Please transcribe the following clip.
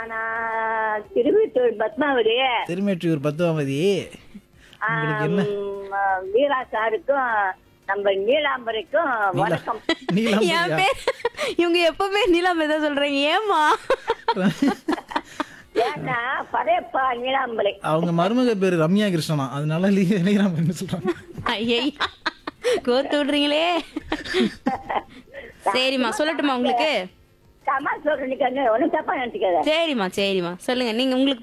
நான் திருவித்தூர் பத்மாவதி திருமேற்றியூர் பத்துவாமதி உங்களுக்கு என்ன ஆம், வீரா சாருக்கும் நம்ம நீலாம்பரைக்கும் வணக்கம் என் நீலாம்பரியா பேர் இவங்க எப்பவுமே நீலாம்பரி தான் சொல்றீங்க ஏமா ஏன்னா படையப்பா நீலாம்பரை அவங்க மருமக பேரு ரம்யா கிருஷ்ணனா அதனால லீ- நீலாம்பரின்னு சொல்றாங்க ஐயை கோத்து விடுறீங்களே சரிம்மா சொல்லட்டுமா உங்களுக்கு சமா சொல்றேன் ஒன்னும் தப்பா நினைச்சுக்காத சரிம்மா சரிம்மா சொல்லுங்க நீங்க உங்களுக்கு